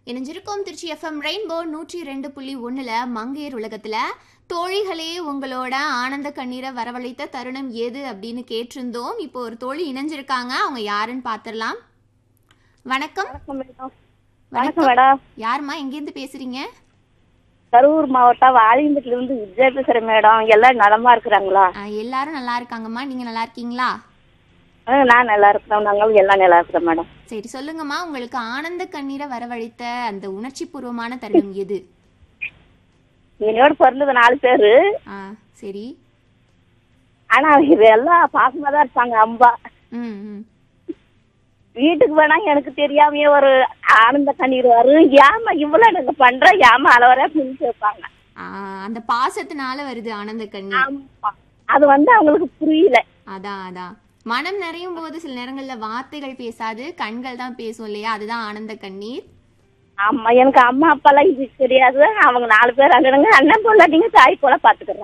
இணைஞ்சிருக்கோம் Trichy FM rainbow நூற்றி ரெண்டு புள்ளி ஒன்றில் மங்கையர் உலகத்தில் தோழிகளே உங்களோட ஆனந்த கண்ணீரை வரவழைத்த தருணம் எது அப்படின்னு கேட்டிருந்தோம் இப்போ ஒரு தோழி இணைஞ்சிருக்காங்க அவங்க யாருன்னு பார்த்துடலாம் வணக்கம் வணக்கம் மேடம் வணக்கம் மேடம் யாரும்மா எங்கேருந்து பேசுறீங்க கரூர் மாவட்டம் வாலியம்பட்டில இருந்து விஜயா பேசுறேன் மேடம் எல்லாரும் நலமா இருக்கிறாங்களா ஆ, எல்லாரும் நல்லா இருக்காங்கம்மா நீங்கள் நல்லா இருக்கீங்களா ஆ, நான் நல்லா இருக்கிறோம் நாங்களும் எல்லாம் நல்லா இருக்கிறோம் மேடம் சரி சொல்லுங்கம்மா உங்களுக்கு ஆனந்த கண்ணீரை வரவழைத்த அந்த உணர்ச்சி பூர்வமான தருணம் எது என்னோட பிறந்தது நாலு பேரு ஆ சரி ஆனா இது எல்லாம் பாசமா தான் இருப்பாங்க அம்பா ம் ம் வீட்டுக்கு வேணா எனக்கு தெரியாமயே ஒரு ஆனந்த கண்ணீர் வரும் ஏமா இவ்வளவு எனக்கு பண்ற ஏமா அளவரா பிடிச்சு வைப்பாங்க ஆ, அந்த பாசத்தினால வருது ஆனந்த கண்ணீர் ஆமா அது வந்து அவங்களுக்கு புரியல அதான் அதான் மனம் நிறையும் போது சில நேரங்கள்ல வார்த்தைகள் பேசாது கண்கள் தான் பேசும் இல்லையா அதுதான் ஆனந்த கண்ணீர் ஆமா எனக்கு அம்மா அப்பா எல்லாம் இது தெரியாது அவங்க நாலு பேர் அங்கடங்க அண்ணன் பொண்டாட்டிங்க தாய் போல பாத்துக்கிறாங்க